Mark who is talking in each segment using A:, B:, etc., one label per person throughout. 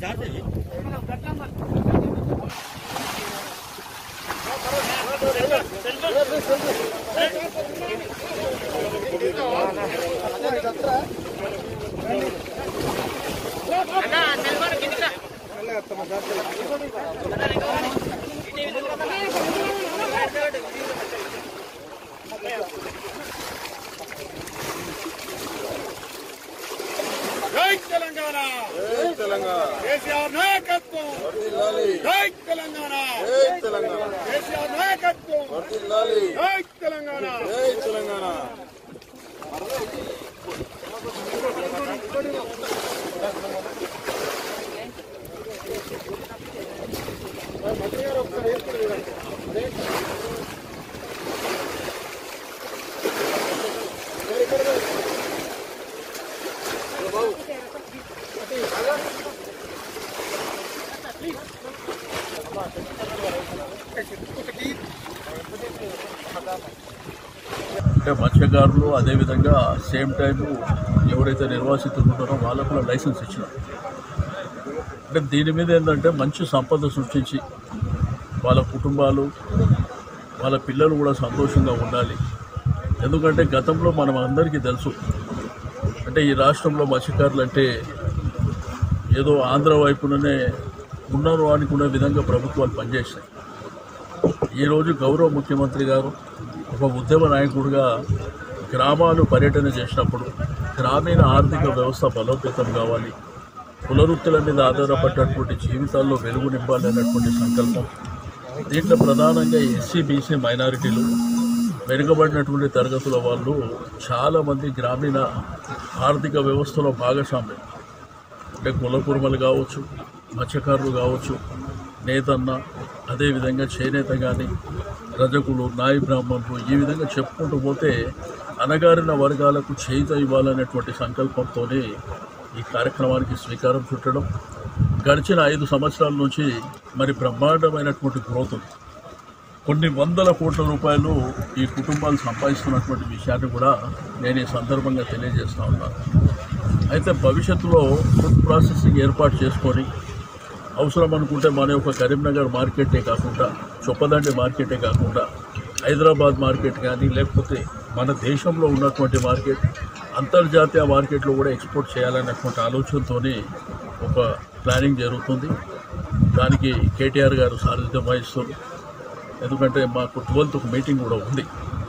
A: జై తెలంగాణ
B: జై తెలంగాణ
A: కేసీఆర్ నాయకత్వం
B: వర్ధిల్లాలి
A: జై తెలంగాణ
B: జై తెలంగాణ
A: కేసీఆర్ నాయకత్వం
B: వర్ధిల్లాలి
A: జై తెలంగాణ
B: జై తెలంగాణ
C: అంటే మత్స్యకారులు అదేవిధంగా సేమ్ టైం ఎవరైతే నిర్వాసితులు ఉంటారో వాళ్ళకు కూడా లైసెన్స్ ఇచ్చినారు అంటే దీని మీద ఏంటంటే మంచి సంపద సృష్టించి వాళ్ళ కుటుంబాలు వాళ్ళ పిల్లలు కూడా సంతోషంగా ఉండాలి ఎందుకంటే గతంలో మనం అందరికీ తెలుసు అంటే ఈ రాష్ట్రంలో మత్స్యకారులు అంటే ఏదో ఆంధ్ర వైపుననే ఉన్నారు అనుకునే విధంగా ప్రభుత్వాలు పనిచేసినాయి ఈరోజు గౌరవ ముఖ్యమంత్రి గారు ఒక ఉద్యమ నాయకుడిగా గ్రామాలు పర్యటన చేసినప్పుడు గ్రామీణ ఆర్థిక వ్యవస్థ బలోపేతం కావాలి కులవృత్తుల మీద ఆధారపడ్డటువంటి జీవితాల్లో వెలుగు నింపాలి అనేటువంటి సంకల్పం దీంట్లో ప్రధానంగా ఎస్సీ బీసీ మైనారిటీలు వెనుకబడినటువంటి తరగతుల వాళ్ళు చాలామంది గ్రామీణ ఆర్థిక వ్యవస్థలో భాగస్వామ్యం అంటే కుల కుర్మలు కావచ్చు మత్స్యకారులు కావచ్చు నేతన్న అదేవిధంగా చేనేత కానీ రజకులు నాయి బ్రాహ్మణులు ఈ విధంగా చెప్పుకుంటూ పోతే అణగారిన వర్గాలకు చేయుత ఇవ్వాలనేటువంటి సంకల్పంతోనే ఈ కార్యక్రమానికి శ్రీకారం చుట్టడం గడిచిన ఐదు సంవత్సరాల నుంచి మరి బ్రహ్మాండమైనటువంటి గ్రోత్ ఉంది కొన్ని వందల కోట్ల రూపాయలు ఈ కుటుంబాలు సంపాదిస్తున్నటువంటి విషయాన్ని కూడా నేను ఈ సందర్భంగా తెలియజేస్తా ఉన్నాను అయితే భవిష్యత్తులో ఫుడ్ ప్రాసెసింగ్ ఏర్పాటు చేసుకొని అవసరం అనుకుంటే మన యొక్క కరీంనగర్ మార్కెటే కాకుండా చొప్పదండి మార్కెటే కాకుండా హైదరాబాద్ మార్కెట్ కానీ లేకపోతే మన దేశంలో ఉన్నటువంటి మార్కెట్ అంతర్జాతీయ మార్కెట్లో కూడా ఎక్స్పోర్ట్ చేయాలనేటువంటి ఆలోచనతోనే ఒక ప్లానింగ్ జరుగుతుంది దానికి కేటీఆర్ గారు సారథ్యం వహిస్తారు ఎందుకంటే మాకు ట్వెల్త్ ఒక మీటింగ్ కూడా ఉంది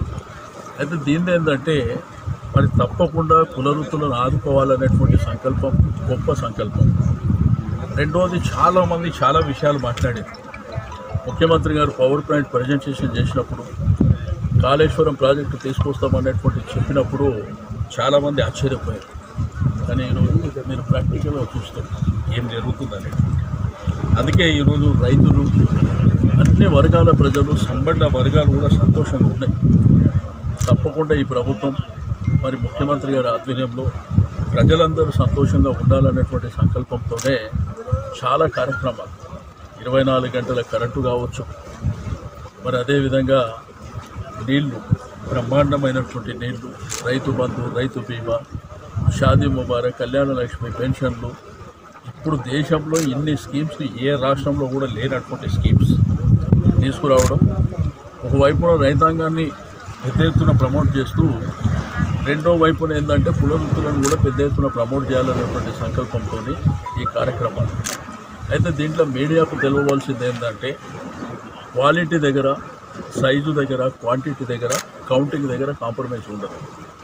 C: అయితే దీని ఏంటంటే మరి తప్పకుండా కులవృత్తులను ఆదుకోవాలనేటువంటి సంకల్పం గొప్ప సంకల్పం రెండోది చాలామంది చాలా విషయాలు మాట్లాడారు ముఖ్యమంత్రి గారు పవర్ పాయింట్ ప్రజెంటేషన్ చేసినప్పుడు కాళేశ్వరం ప్రాజెక్టు తీసుకొస్తామనేటువంటి చెప్పినప్పుడు చాలామంది ఆశ్చర్యపోయారు కానీ ఈరోజు మీరు ప్రాక్టికల్గా చూస్తారు ఏం జరుగుతుందని అందుకే ఈరోజు రైతులు అన్ని వర్గాల ప్రజలు సంబంధ వర్గాలు కూడా సంతోషంగా ఉన్నాయి తప్పకుండా ఈ ప్రభుత్వం మరి ముఖ్యమంత్రి గారి ఆధ్వర్యంలో ప్రజలందరూ సంతోషంగా ఉండాలనేటువంటి సంకల్పంతోనే చాలా కార్యక్రమాలు ఇరవై నాలుగు గంటల కరెంటు కావచ్చు మరి అదేవిధంగా నీళ్లు బ్రహ్మాండమైనటువంటి నీళ్లు రైతు బంధు రైతు బీమా షాదీ ముబారక్ కళ్యాణ లక్ష్మి పెన్షన్లు ఇప్పుడు దేశంలో ఇన్ని స్కీమ్స్ ఏ రాష్ట్రంలో కూడా లేనటువంటి స్కీమ్స్ తీసుకురావడం ఒకవైపున రైతాంగాన్ని పెద్ద ఎత్తున ప్రమోట్ చేస్తూ రెండో వైపున ఏంటంటే కులవృత్తులను కూడా పెద్ద ఎత్తున ప్రమోట్ చేయాలనేటువంటి సంకల్పంతో ఈ కార్యక్రమాలు అయితే దీంట్లో మీడియాకు తెలియవలసింది ఏంటంటే క్వాలిటీ దగ్గర సైజు దగ్గర క్వాంటిటీ దగ్గర కౌంటింగ్ దగ్గర కాంప్రమైజ్ ఉండదు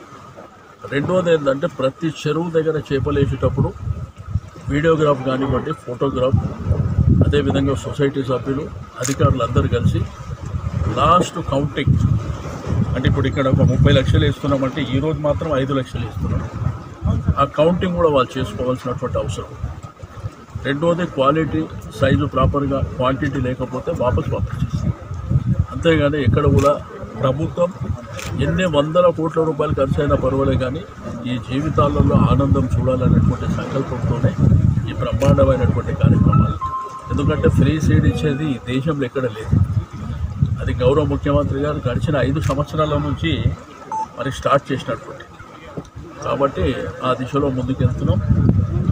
C: రెండోది ఏంటంటే ప్రతి చెరువు దగ్గర చేపలు వేసేటప్పుడు వీడియోగ్రాఫ్ కానివ్వండి ఫోటోగ్రాఫ్ అదేవిధంగా సొసైటీ సభ్యులు అధికారులు అందరూ కలిసి లాస్ట్ కౌంటింగ్ అంటే ఇప్పుడు ఇక్కడ ఒక ముప్పై లక్షలు వేస్తున్నామంటే ఈ రోజు మాత్రం ఐదు లక్షలు వేస్తున్నాం ఆ కౌంటింగ్ కూడా వాళ్ళు చేసుకోవాల్సినటువంటి అవసరం రెండోది క్వాలిటీ సైజు ప్రాపర్గా క్వాంటిటీ లేకపోతే వాపస్ వాపస్ చేస్తాం అంతేగాని ఎక్కడ కూడా ప్రభుత్వం ఎన్ని వందల కోట్ల రూపాయలు ఖర్చు అయినా పర్వాలేదు కానీ ఈ జీవితాలలో ఆనందం చూడాలనేటువంటి సంకల్పంతోనే ఈ బ్రహ్మాండమైనటువంటి కార్యక్రమాలు ఎందుకంటే ఫ్రీ సీడ్ ఇచ్చేది ఈ దేశంలో ఎక్కడ లేదు అది గౌరవ ముఖ్యమంత్రి గారు గడిచిన ఐదు సంవత్సరాల నుంచి మరి స్టార్ట్ చేసినటువంటి కాబట్టి ఆ దిశలో ముందుకెళ్తున్నాం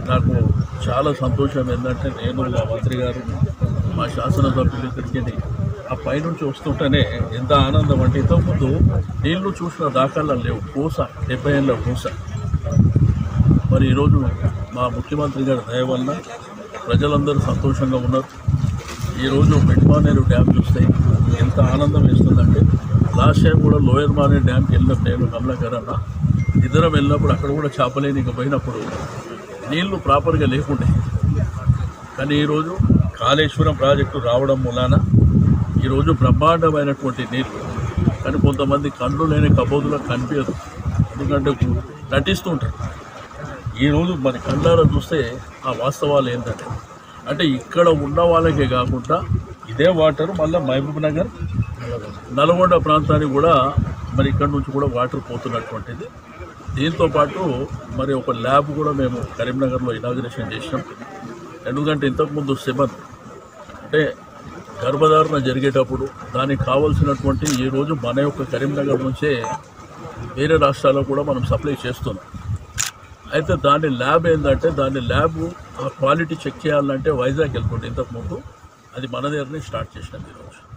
C: నాకు చాలా సంతోషం ఏంటంటే నేను మా మంత్రి గారు మా శాసనసభ్యులు ఇక్కడికి ఆ పైనుంచి వస్తుంటేనే ఎంత ఆనందం అంటే ఇంతకుముందు నీళ్లు చూసిన దాఖలా లేవు పూస డెబ్బై ఏళ్ళ పూస మరి ఈరోజు మా ముఖ్యమంత్రి గారి దయ వలన ప్రజలందరూ సంతోషంగా ఉన్నారు ఈరోజు మెట్మానేరు డ్యామ్ చూస్తే ఎంత ఆనందం వేస్తుందంటే లాస్ట్ టైం కూడా లోయర్ మానేరు డ్యామ్కి వెళ్ళినప్పుడు నేను కమలాకర్ అన్న ఇద్దరం వెళ్ళినప్పుడు అక్కడ కూడా చేపలేనికి పోయినప్పుడు నీళ్లు ప్రాపర్గా లేకుండే కానీ ఈరోజు కాళేశ్వరం ప్రాజెక్టు రావడం మూలాన ఈరోజు బ్రహ్మాండమైనటువంటి నీళ్లు కానీ కొంతమంది కళ్ళు లేని కబోదులకు కనిపించదు ఎందుకంటే నటిస్తూ ఉంటారు ఈరోజు మన కళ్ళారా చూస్తే ఆ వాస్తవాలు ఏంటంటే అంటే ఇక్కడ ఉన్న వాళ్ళకే కాకుండా ఇదే వాటర్ మళ్ళీ మహబూబ్ నగర్ నల్గొండ ప్రాంతానికి కూడా మరి ఇక్కడ నుంచి కూడా వాటర్ పోతున్నటువంటిది దీంతో పాటు మరి ఒక ల్యాబ్ కూడా మేము కరీంనగర్లో ఇనాగ్రేషన్ చేసినాం ఎందుకంటే ఇంతకుముందు సెవెన్ అంటే గర్భధారణ జరిగేటప్పుడు దానికి కావాల్సినటువంటి ఈరోజు మన యొక్క కరీంనగర్ నుంచే వేరే రాష్ట్రాలకు కూడా మనం సప్లై చేస్తున్నాం అయితే దాని ల్యాబ్ ఏంటంటే దాని ల్యాబ్ ఆ క్వాలిటీ చెక్ చేయాలంటే వైజాగ్ వెళ్తుండే ఇంతకుముందు అది మన దగ్గరనే స్టార్ట్ చేసినాం ఈరోజు